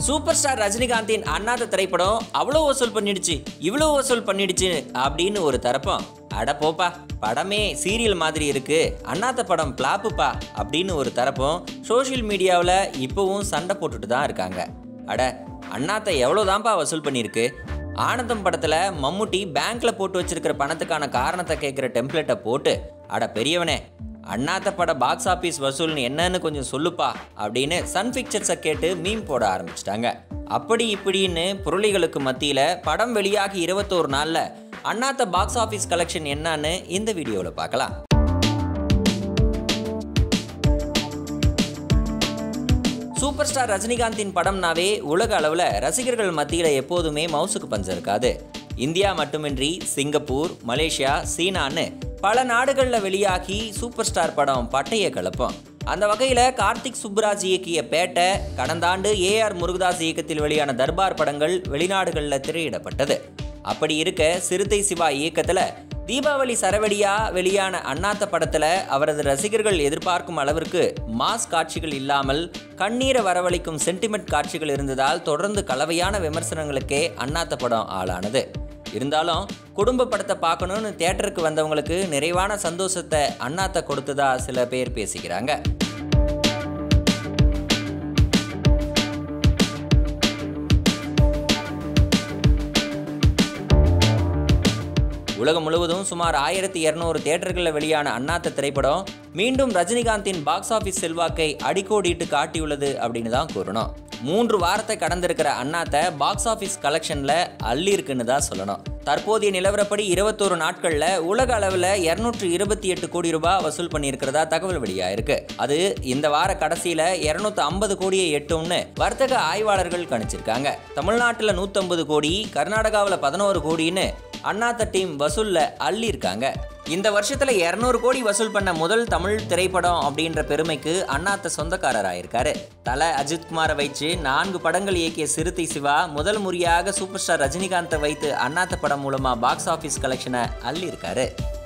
super star ரஜினிகாந்தின் அண்ணாத்த திரைப்படம் அவ்வளோ வசூல் பண்ணிடுச்சு இவ்வளோ வசூல் பண்ணிடுச்சு அப்படின்னு ஒரு தரப்பம் அட போப்பா படமே சீரியல் மாதிரி இருக்கு அண்ணாத்த படம் பிளாப்புப்பா அப்படின்னு ஒரு தரப்பும் சோஷியல் மீடியாவில் இப்போவும் சண்டை போட்டுட்டு தான் இருக்காங்க அட அண்ணாத்த எவ்வளோதான்ப்பா வசூல் பண்ணியிருக்கு ஆனந்தம் படத்தில் மம்முட்டி பேங்க்ல போட்டு வச்சிருக்கிற பணத்துக்கான காரணத்தை கேட்குற டெம்ப்ளேட்டை போட்டு அட பெரியவனே அண்ணாத்த பட பாக்ஸ் ஆஃபீஸ் வசூல்னு என்னன்னு கொஞ்சம் சொல்லுப்பா அப்படின்னு சன் பிக்சர்ஸை கேட்டு மீம் போட ஆரம்பிச்சிட்டாங்க அப்படி இப்படின்னு புரளிகளுக்கு மத்தியில் படம் வெளியாகி இருபத்தோரு நாளில் அண்ணாத்த பாக்ஸ் ஆஃபீஸ் கலெக்ஷன் என்னன்னு இந்த வீடியோவில் பார்க்கலாம் சூப்பர் ஸ்டார் ரஜினிகாந்தின் படம்னாவே உலக அளவில் ரசிகர்கள் மத்தியில் எப்போதுமே மவுசுக்கு பஞ்சம் இருக்காது இந்தியா மட்டுமின்றி சிங்கப்பூர் மலேசியா சீனான்னு பல நாடுகளில் வெளியாகி சூப்பர் ஸ்டார் படம் பட்டைய கலப்பம் அந்த வகையில் கார்த்திக் சுப்புராஜ் இயக்கிய பேட்டை கடந்த ஆண்டு ஏஆர் முருகதாஸ் இயக்கத்தில் வெளியான தர்பார் படங்கள் வெளிநாடுகளில் திரையிடப்பட்டது அப்படி இருக்க சிறுத்தை சிவா இயக்கத்தில் தீபாவளி சரவடியா வெளியான அண்ணாத்த படத்துல அவரது ரசிகர்கள் எதிர்பார்க்கும் அளவிற்கு மாஸ் காட்சிகள் இல்லாமல் கண்ணீரை வரவழைக்கும் சென்டிமெண்ட் காட்சிகள் இருந்ததால் தொடர்ந்து கலவையான விமர்சனங்களுக்கே அண்ணாத்த படம் ஆளானது இருந்தாலும் குடும்ப படத்தை பார்க்கணும்னு தியேட்டருக்கு வந்தவங்களுக்கு நிறைவான சந்தோஷத்தை அண்ணாத்த கொடுத்ததா சில பேர் பேசிக்கிறாங்க உலகம் முழுவதும் சுமார் ஆயிரத்தி இரநூறு தியேட்டர்களில் வெளியான அண்ணாத்த திரைப்படம் மீண்டும் ரஜினிகாந்தின் பாக்ஸ் ஆஃபீஸ் செல்வாக்கை அடிக்கோடிட்டு காட்டியுள்ளது அப்படின்னு தான் கூறணும் மூன்று வாரத்தை கடந்திருக்கிற அண்ணாத்த பாக்ஸ் ஆஃபீஸ் கலெக்ஷனில் அள்ளி இருக்குன்னு தான் சொல்லணும் தற்போதைய நிலவரப்படி இருபத்தோரு நாட்களில் உலக அளவில் இரநூற்று இருபத்தி எட்டு கோடி ரூபாய் வசூல் பண்ணியிருக்கிறதா தகவல் வெளியாயிருக்கு அது இந்த வார கடைசியில் இரநூத்தி ஐம்பது கோடியை எட்டும்னு வர்த்தக ஆய்வாளர்கள் கணிச்சிருக்காங்க தமிழ்நாட்டில் நூற்றம்பது கோடி கர்நாடகாவில் பதினோரு கோடின்னு அண்ணாத்த டீம் வசூல்ல அள்ளி இருக்காங்க இந்த வருஷத்துல இரநூறு கோடி வசூல் பண்ண முதல் தமிழ் திரைப்படம் அப்படின்ற பெருமைக்கு அண்ணாத்த சொந்தக்காரராயிருக்காரு தல அஜித்குமாரை வைத்து நான்கு படங்கள் இயக்கிய சிறுத்தை சிவா முதல் முறையாக சூப்பர் ஸ்டார் ரஜினிகாந்தை வைத்து அண்ணாத்த படம் மூலமா பாக்ஸ் ஆஃபீஸ் கலெக்ஷனை அள்ளி இருக்காரு